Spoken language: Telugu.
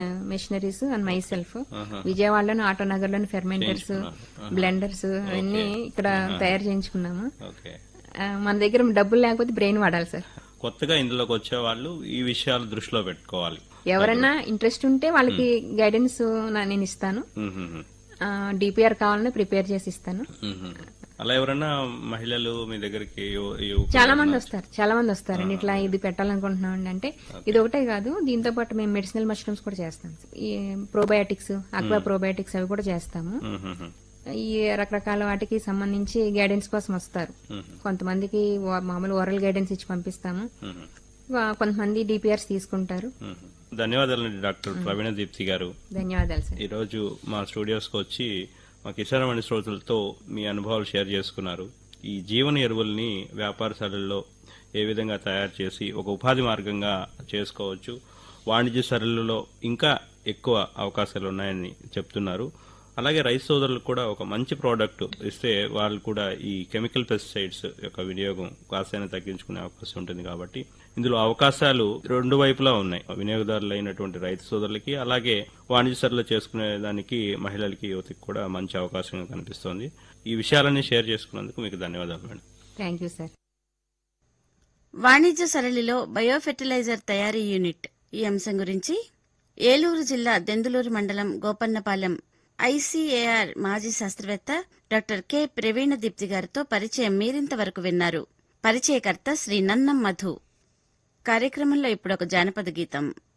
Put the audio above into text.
మెషినరీస్ అండ్ మై సెల్ఫ్ ఆహా. విజయవాడలోని ఆటోనగర్ లోని ఫెర్మెంటర్స్ చేయించుకున్నారు. ఆహా. బ్లెండర్స్ అవన్నీ ఇక్కడ తయారు చేయించుకున్నాము ఓకే ఆ, మన దగ్గర డబ్బులు లేకపోతే బ్రెయిన్ వాడాలి సార్ కొత్తగా ఇందులోకి వచ్చే వాళ్ళు ఈ విషయాలు దృష్టిలో పెట్టుకోవాలి ఎవరన్నా ఇంట్రెస్ట్ ఉంటే వాళ్ళకి గైడెన్స్ నేను ఇస్తాను మ్మ్. డిపిఆర్ కావాలని ప్రిపేర్ చేసి ఇస్తాను మ్మ్. అలా ఎవరైనా మహిళలు మీ దగ్గరికి యు- యువకులు చాలా మంది వస్తారు చాలా మంది వస్తారండి ఇట్లా ఇది పెట్టాలనుకుంటున్నాం అండి అంటే ఇది ఒకటే కాదు దీంతో పాటు మేము మెడిసినల్ మష్రూమ్స్ కూడా చేస్తాం ఈ ప్రోబయాటిక్స్ అక్వా ప్రోబయాటిక్స్ అవి కూడా చేస్తాము మ్మ్. ఈ రకరకాల వాటికి సంబంధించి గైడెన్స్ కోసం వస్తారు మ్మ్. కొంతమందికి వా- మామూలు ఓరల్ గైడెన్స్ ఇచ్చి పంపిస్తాము మ్మ్. వా- కొంతమంది డిపిఆర్స్ తీసుకుంటారు మ్మ్. ధన్యవాదాలండి డాక్టర్ ప్రవీణ దీప్తి గారు ధన్యవాదాలు సార్ ఈరోజు మా స్టూడియోస్కి వచ్చి మా కిసానవాణి శ్రోతలతో మీ అనుభవాలు షేర్ చేసుకున్నారు ఈ జీవన ఎరువుల్ని వ్యాపారశాలల్లో ఏ విధంగా తయారు చేసి ఒక ఉపాధి మార్గంగా చేసుకోవచ్చు వాణిజ్య సరళిలో ఇంకా ఎక్కువ అవకాశాలు ఉన్నాయని చెప్తున్నారు అలాగే రైతు సోదరులకు కూడా ఒక మంచి ప్రోడక్ట్ ఇస్తే వాళ్ళు కూడా ఈ కెమికల్ పెస్టిసైడ్స్ యొక్క వినియోగం కాస్తైనా తగ్గించుకునే అవకాశం ఉంటుంది కాబట్టి ఇందులో అవకాశాలు రెండు వైపులా ఉన్నాయి వినియోగదారులు అయినటువంటి రైతు సోదరులకి అలాగే వాణిజ్య సరళ చేసుకునే దానికి మహిళలకి యువతకి కూడా మంచి అవకాశంగా కనిపిస్తోంది ఈ విషయాలన్నీ షేర్ చేసుకున్నందుకు మీకు ధన్యవాదాలు మేడం థ్యాంక్ యూ సార్ వాణిజ్య సరళిలో బయోఫెర్టిలైజర్ తయారీ యూనిట్ ఈ అంశం గురించి ఏలూరు జిల్లా దెందులూరు మండలం గోపన్నపాలెం ఐసీఏఆర్ మాజీ శాస్త్రవేత్త డాక్టర్ కె ప్రవీణ దీప్తి గారితో పరిచయం మీరింతవరకు విన్నారు పరిచయకర్త శ్రీ నన్నం మధు కార్యక్రమంలో ఇప్పుడు ఒక జానపద గీతం